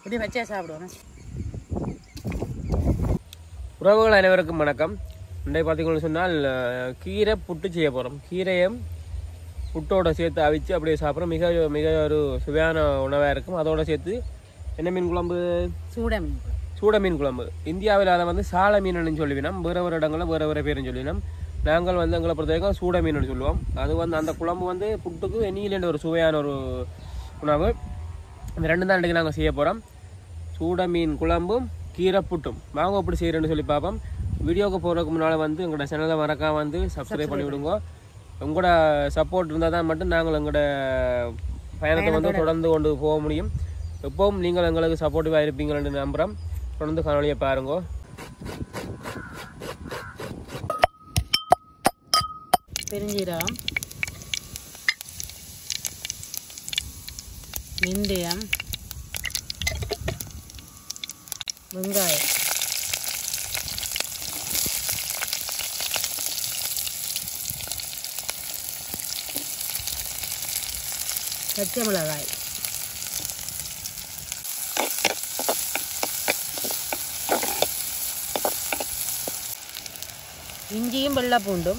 இப்படி வச்சா சாப்பிடுவோம் உறவுகள் அனைவருக்கும் வணக்கம் இன்றைக்கு பார்த்தீங்கன்னு சொன்னால் அஹ், கீரை புட்டு செய்ய போகிறோம் கீரையும் புட்டோட சேர்த்து அவிச்சு அப்படியே சாப்பிட்றோம் மிக மிக ஒரு சுவையான உணவாக இருக்கும் அதோட சேர்த்து என்ன மீன் குழம்பு சூட மீன் சூட மீன் குழம்பு இந்தியாவில் அதை வந்து சால மீன் சொல்லுவினோம் வேறு வேறு இடங்களில் வேறு வேறு பேருன்னு சொல்லினோம் நாங்கள் வந்து எங்களை பொறுத்த வரைக்கும் சூட மீன் சொல்லுவோம் அது வந்து அந்த குழம்பு வந்து புட்டுக்கு எண்ணியிலேருந்து ஒரு சுவையான ஒரு உணவு இந்த ரெண்டு தான் இன்றைக்கு நாங்கள் செய்ய போகிறோம் சூட மீன் குழம்பும் கீரை புட்டும் வாங்க எப்படி செய்கிறேன்னு சொல்லி பார்ப்போம் வீடியோக்கு போகிறதுக்கு முன்னால் வந்து எங்களோட சேனலை மறக்காம வந்து சப்ஸ்கிரைப் பண்ணி விடுங்க உங்களோட சப்போர்ட் இருந்தால் தான் மட்டும் நாங்கள் எங்களோட பயணத்தை வந்து தொடர்ந்து கொண்டு போக முடியும் எப்பவும் நீங்கள் எங்களுக்கு சப்போர்ட்டிவாக இருப்பீங்கன்னு நம்புகிறோம் தொடர்ந்து காணொலியை பாருங்க பெருஞ்சீரகம் வெந்தயம் வெங்காயம் பச்சை மிளகாய் இஞ்சியும் வெள்ளை பூண்டும்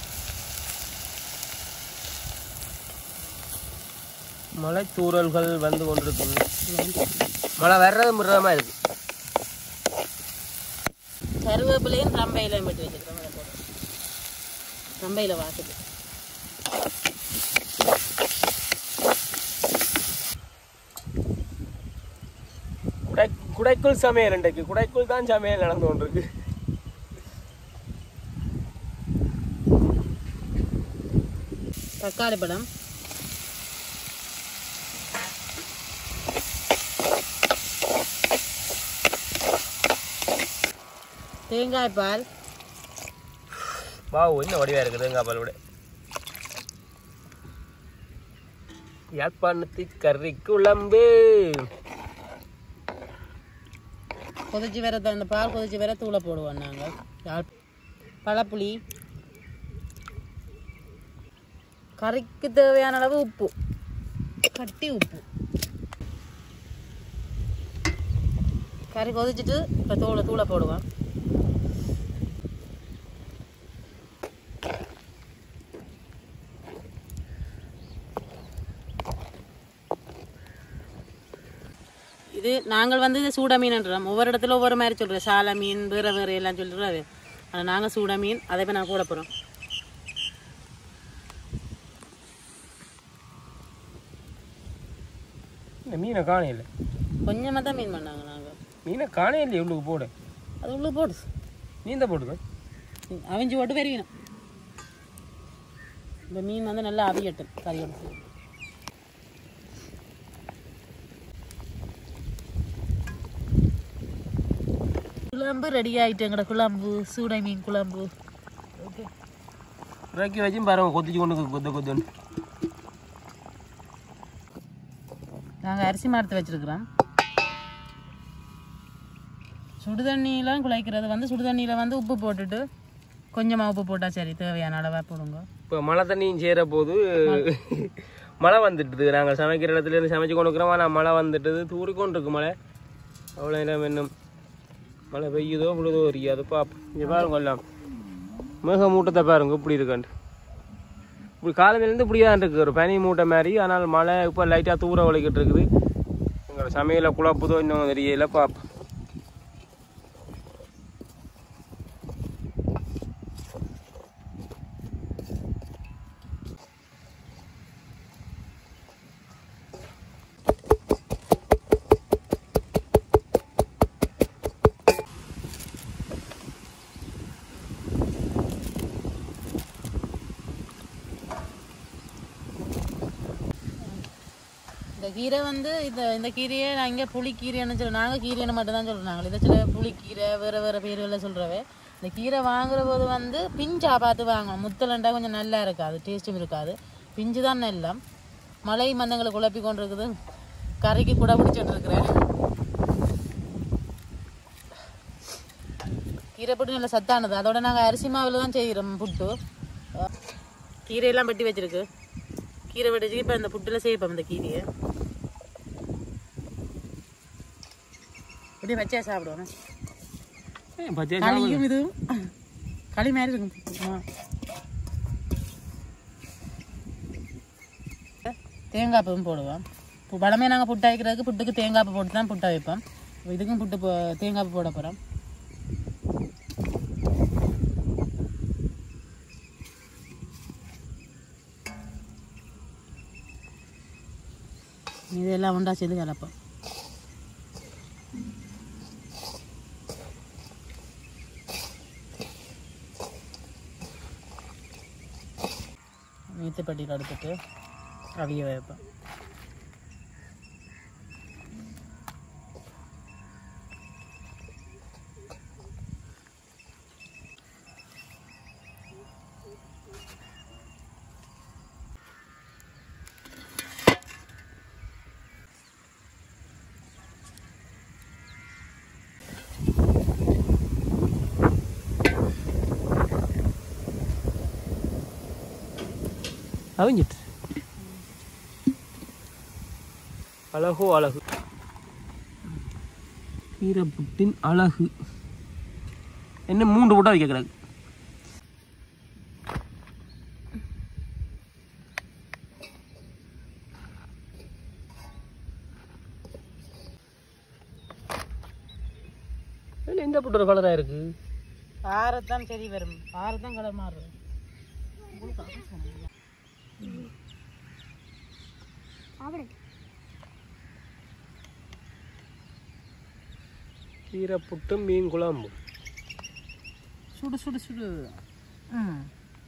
மழை தூறல்கள் வந்து கொண்டிருக்கு மழை வர்றது முடுறமா இருக்கு கருவேப்பிலையும் ரம்பையிலையும் விட்டு வச்சுக்கிறோம் அதை போட்டு ரம்பையில் வாசுது குடை குடைக்குள் சமையல் இன்றைக்கு குடைக்குள் தான் சமையல் நடந்து கொண்டிருக்கு தக்காளி பழம் தேங்காய் பால் வாவ் என்ன வடிவா இருக்குது தேங்காய் பால் விட யாழ்ப்பாணத்து கறி குழம்பு கொதிச்சு வர அந்த பால் கொதிச்சு வர தூளை போடுவோம் நாங்கள் யாழ் பழப்புளி கறிக்கு தேவையான அளவு உப்பு கட்டி உப்பு கறி கொதிச்சுட்டு இப்போ தூளை தூளை போடுவோம் இது நாங்கள் வந்து இது சூட மீன்ன்றோம் ஒவ்வொரு இடத்துல ஒவ்வொரு மாதிரி சொல்கிறோம் சால மீன் வேறு வேறு எல்லாம் சொல்கிறோம் அது ஆனால் நாங்கள் சூட மீன் அதை போய் நான் கூட போகிறோம் இந்த மீனை காணே இல்லை கொஞ்சமாக தான் மீன் பண்ணாங்க நாங்கள் மீனை காணே இல்லையே உள்ளுக்கு போடு அது உள்ளே போடு நீந்த போட்டுக்க ம், அவிஞ்சு போட்டு வெறியணும் இந்த மீன் வந்து நல்லா அவியட்டும் கறியோட சேர்த்து. குழம்பு ரெடி ஆயிட்டு எங்கட குழம்பு சூடை மீன் குழம்பு ஓகே இறக்கி வச்சும் பாருங்க கொத்திச்சு கொண்டு கொத்த கொத்துன்னு நாங்கள் அரிசி மரத்தை வச்சிருக்கிறோம் சுடு தண்ணியெலாம் குழைக்கிறது வந்து சுடு தண்ணியில் வந்து உப்பு போட்டுட்டு கொஞ்சமாக உப்பு போட்டால் சரி தேவையான அளவாக போடுங்க இப்போ மழை தண்ணியும் சேர போது மழை வந்துட்டுது நாங்கள் சமைக்கிற இடத்துல இருந்து சமைச்சு கொண்டு இருக்கிறோம் ஆனால் மழை வந்துட்டுது தூறி கொண்டு இருக்கு மழை அவ்வளோ நேரம் இன்னும் மழை பெய்யுதோ விழுதோ தெரியாது பாப்போம் இங்கே பாருங்க எல்லாம் மேக மூட்டத்தை பாருங்க இப்படி இருக்காண்டு இப்படி காலமையிலேருந்து இப்படி தான் இருக்குது ஒரு பனி மூட்டை மாதிரி ஆனால் மழை இப்போ லைட்டாக தூர வலிக்கிட்டு இருக்குது எங்களோட சமையலை குழப்புதோ இன்னும் தெரியல பாப்போம் இந்த கீரை வந்து இந்த இந்த கீரையை நான் இங்கே புளிக்கீரைன்னு சொல்லி நாங்கள் கீரைன்னு மட்டும் தான் சொல்கிறாங்க இதை சில புளிக்கீரை வேறு வேறு பேர்களில் சொல்கிறவே இந்த கீரை வாங்குற போது வந்து பிஞ்சா பார்த்து வாங்கணும் முத்தலண்டா கொஞ்சம் நல்லா இருக்காது டேஸ்ட்டும் இருக்காது பிஞ்சு தான் எல்லாம் மழை மந்தங்களை குழப்பி கொண்டு இருக்குது கறிக்கு கூட பிடிச்சிட்டு இருக்கிறேன் கீரை புட்டு நல்ல சத்தானது அதோட நாங்கள் அரிசி மாவில் தான் செய்கிறோம் புட்டு அஹ் கீரையெல்லாம் வெட்டி வச்சிருக்கு கீரை வெட்டி இப்போ இந்த புட்டில் செய்யப்போம் இந்த கீரையை இப்படி வச்சா சாப்பிடுவோம் ஏய், பச்சையா களியும் இது களி மாதிரி இருக்கும் ஆ. தேங்காய் பூவும் போடுவோம் இப்போ பழமே நாங்கள் புட்டு வைக்கிறதுக்கு புட்டுக்கு தேங்காய் பூ போட்டு தான் புட்டை வைப்போம் இப்போ இதுக்கும் புட்டு போ தேங்காய் பூ போட போகிறோம் இதெல்லாம் உண்டா சேர்ந்து கலப்போம் மீத்துப்பட்டியில் எடுத்துட்டு அவிய வைப்பேன் அவிஞ்சிட்டு அழகோ அழகு கீரைப்புட்டின் அழகு என்ன மூன்று போட்டா வைக்க கிடக்கு இதுல எந்த புட்டு ஒரு கலரா இருக்கு ஆறத்தான் சரி வரும் ஆறத்தான் கலர் மாறும் கீரைப்புட்டும் மீன் குழம்பு சுடு சுடு சுடு ம்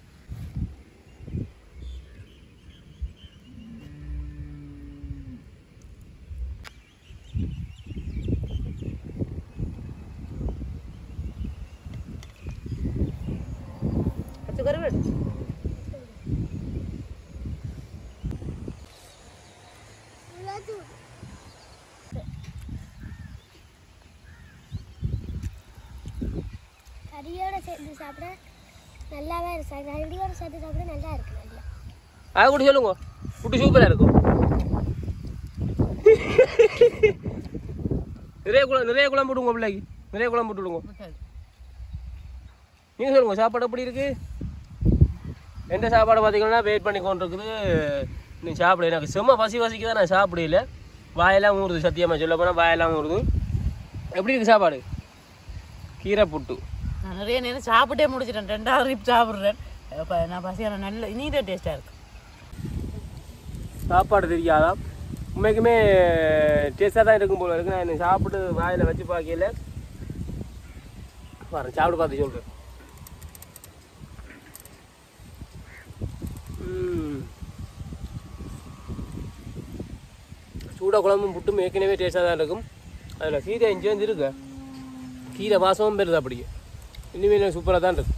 பச்சை கருவேடு கறியோட சேர்த்து சாப்பிட நல்லாவே இருக்கு கறியோட சேர்த்து சாப்பிட நல்லா இருக்கு நல்லா அது கூட சொல்லுங்க புட்டு சூப்பரா இருக்கும் நிறைய குழம்பு நிறைய குழம்பு போட்டுங்க பிள்ளைக்கு நிறைய குழம்பு போட்டு விடுங்க நீங்க சொல்லுங்க சாப்பாடு எப்படி இருக்கு எந்த சாப்பாடு பார்த்தீங்கன்னா வெயிட் பண்ணி கொண்டு இருக்குது நீ சாப்பிட எனக்கு செம்ம பசி பசிக்கு தான் நான் சாப்பிடல வாயெல்லாம் ஊறுது சத்தியமாக சொல்ல போனால் வாயெல்லாம் ஊறுது எப்படி இருக்கு சாப்பாடு கீரை புட்டு நான் நிறைய நேரம் சாப்பிட்டே முடிச்சிட்டேன் ரெண்டாவது ரிப் சாப்பிட்றேன் அப்போ நான் பசியான நல்ல இனிதே டேஸ்ட்டாக இருக்கு சாப்பாடு தெரியாதா உண்மைக்குமே டேஸ்டாக தான் இருக்கும் போல இருக்கு நான் எனக்கு சாப்பிட்டு வாயில் வச்சு பார்க்கல வரேன் சாப்பிட்டு பார்த்து சொல்கிறேன் சூடாக குழம்பும் புட்டும் ஏற்கனவே டேஸ்டாக தான் இருக்கும் அதில் கீரை இஞ்சி இருக்கு கீரை வாசமும் பெறுது அப்படியே இனிமேல் சூப்பராக தான் இருக்கு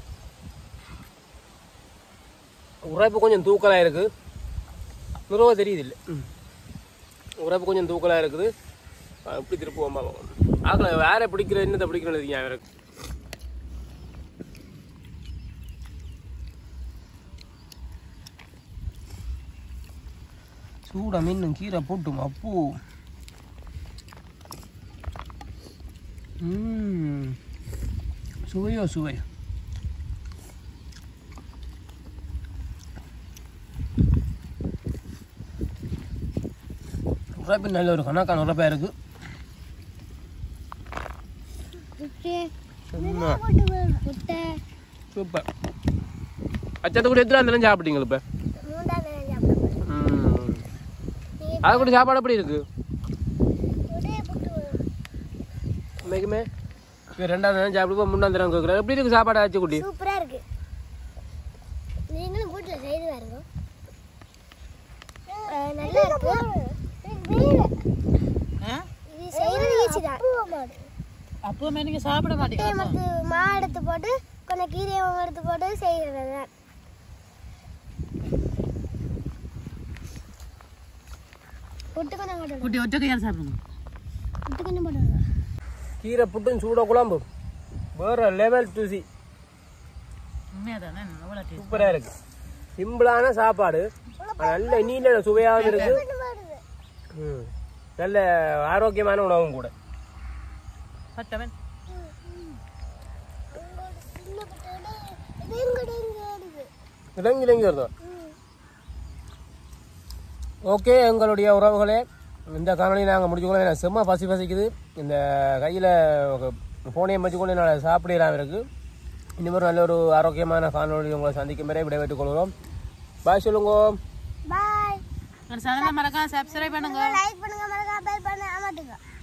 உரைப்பு கொஞ்சம் தூக்கலாக இருக்குது நிறுவ தெரியுது இல்லை உரைப்பு கொஞ்சம் தூக்கலாக இருக்குது அஹ் இப்படி திருப்புவோம் பார்ப்போம் ஆக்கல வேற பிடிக்கிற என்னத்தை பிடிக்கிறது எனக்கு சூடா மீன் கீரை போட்டும் அப்போ ம் சுவையோ சுவை உரைப்பு நல்ல ஒரு கணக்கான உரைப்பாக இருக்கு சும்மா முட்டை சூப்பர் அச்சத்தை கூட எத்தனை இருந்தாலும் சாப்பிட்டீங்க இப்போ மூன்றாவது நேரம் சாப்பிட போறேன். நீங்க அது கூட சாப்பாடு எப்படி இருக்கு உடைய புட்டு உண்மைக்குமே இப்போ ரெண்டாவது நேரம் சாப்பிடுவோம் மூணாவது நேரம் கேட்குறேன் எப்படி இருக்கு சாப்பாடு ஆச்சு குட்டி சூப்பரா இருக்கு நீங்களும் வீட்டுல செய்து பாருங்க அஹ் நல்லா இருக்கு ஆ இது செய்யறது ஈஸி தான் அப்போவுமே நீங்கள் சாப்பிட மாட்டீங்க மத்து மா எடுத்து போட்டு கொஞ்சம் கீரையை எடுத்து போட்டு செய்கிறது தான் புட்டு கொஞ்சம் போட்டு குட்டி ஒற்றை கையால் சாப்பிடுங்க புட்டு கொஞ்சம் போட்டு கீரை புட்டும் சூட குழம்பு வேற லெவல் தூசி உண்மையாக தானே எவ்வளோ டேஸ்ட் சூப்பராக இருக்கு சிம்பிளான சாப்பாடு ஆனா நல்ல நீல சுவையாகவும் இருக்கு ம். நல்ல ஆரோக்கியமான உணவும் கூட பட்டவன் உங்களோட சின்ன பட்டாடு இது எங்கட எங்க வருது இலங்கி இலங்கி வருதோ ஓகே எங்களுடைய உறவுகளே இந்த காணொலி நாங்கள் முடிச்சுக்கொள்ள எனக்கு செம்ம பசி பசிக்குது இந்த கையில் ஃபோனையும் வச்சுக்கொண்டு என்னால் சாப்பிடலாம் இருக்கு இனிமேல் நல்ல ஒரு ஆரோக்கியமான காணொலி உங்களை சந்திக்கும் வரை விடைபெற்றுக் கொள்கிறோம் பாய் சொல்லுங்க பாய் சேனலை மறக்காம சப்ஸ்கிரைப் பண்ணுங்க லைக் பண்ணுங்க மறக்காம பெல் பண்ண அமர்த்துங்க